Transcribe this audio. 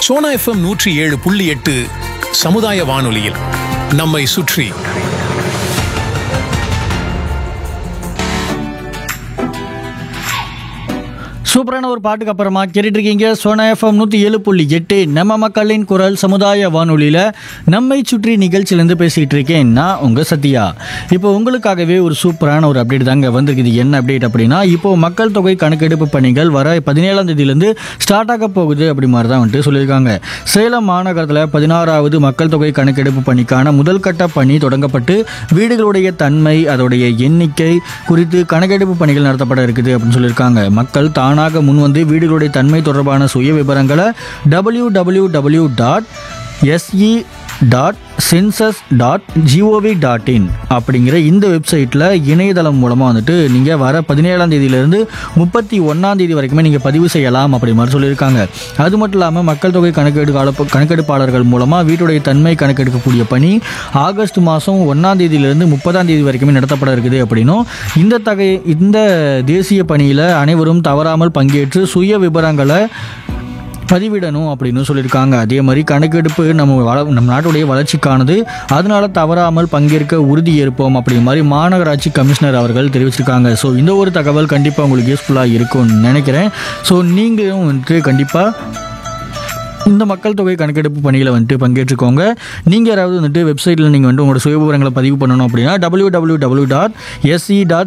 Sona FM நூற்றி ஏழு புள்ளி எட்டு சமுதாய வானொலியில் நம்மை சுற்றி சூப்பரான ஒரு பாட்டுக்கு அப்புறமா கேட்டுட்டு இருக்கீங்க சோனா எஃப்எம் நூற்றி ஏழு புள்ளி எட்டு நம்ம மக்களின் குரல் சமுதாய வானொலியில் நம்மை சுற்றி நிகழ்ச்சியிலேருந்து பேசிகிட்டு இருக்கேன் நான் உங்கள் சத்யா இப்போ உங்களுக்காகவே ஒரு சூப்பரான ஒரு அப்டேட் தாங்க வந்திருக்குது என்ன அப்டேட் அப்படின்னா இப்போ மக்கள் தொகை கணக்கெடுப்பு பணிகள் வர பதினேழாம் தேதியிலேருந்து ஸ்டார்ட் ஆக போகுது அப்படி மாதிரி தான் வந்துட்டு சொல்லியிருக்காங்க சேலம் மாநகரத்தில் பதினாறாவது மக்கள் தொகை கணக்கெடுப்பு பணிக்கான முதல் கட்ட பணி தொடங்கப்பட்டு வீடுகளுடைய தன்மை அதோடைய எண்ணிக்கை குறித்து கணக்கெடுப்பு பணிகள் நடத்தப்பட இருக்குது அப்படின்னு சொல்லியிருக்காங்க மக்கள் தானாக முன்வந்து வீடுகளுடைய தன்மை தொடர்பான சுய விவரங்களை W W W dot S E dot census dot G O V dot in அப்படிங்கிற இந்த வெப்சைட்டில் இணையதளம் மூலமாக வந்துட்டு நீங்கள் வர பதினேழாம் தேதியிலேருந்து முப்பத்தி ஒன்றாம் தேதி வரைக்குமே நீங்கள் பதிவு செய்யலாம் அப்படி மாதிரி சொல்லியிருக்காங்க அது மட்டும் இல்லாமல் மக்கள் தொகை கணக்கெடு காலப்பு கணக்கெடுப்பாளர்கள் மூலமாக வீட்டுடைய தன்மை கணக்கெடுக்கக்கூடிய பணி ஆகஸ்ட் மாதம் ஒன்றாம் தேதியிலிருந்து முப்பதாம் தேதி வரைக்குமே நடத்தப்பட இருக்குது அப்படின்னும் இந்த தகை இந்த தேசிய பணியில் அனைவரும் தவறாமல் பங்கேற்று சுய விவரங்களை பதிவிடணும் அப்படின்னு சொல்லியிருக்காங்க அதே மாதிரி கணக்கெடுப்பு நம்ம வள நம்ம நாட்டுடைய வளர்ச்சிக்கானது அதனால தவறாமல் பங்கேற்க உறுதி ஏற்போம் அப்படி மாதிரி மாநகராட்சி கமிஷனர் அவர்கள் தெரிவிச்சிருக்காங்க ஸோ இந்த ஒரு தகவல் கண்டிப்பாக உங்களுக்கு யூஸ்ஃபுல்லாக இருக்கும்னு நினைக்கிறேன் ஸோ நீங்களும் வந்துட்டு கண்டிப்பாக இந்த மக்கள் தொகை கணக்கெடுப்பு பணியில் வந்துட்டு பங்கேற்றுக்கோங்க நீங்கள் யாராவது வந்துட்டு வெப்சைட்டில் நீங்கள் வந்துட்டு உங்களோட சுய விவரங்களை பதிவு பண்ணணும் அப்படின்னா W W W dot S C dot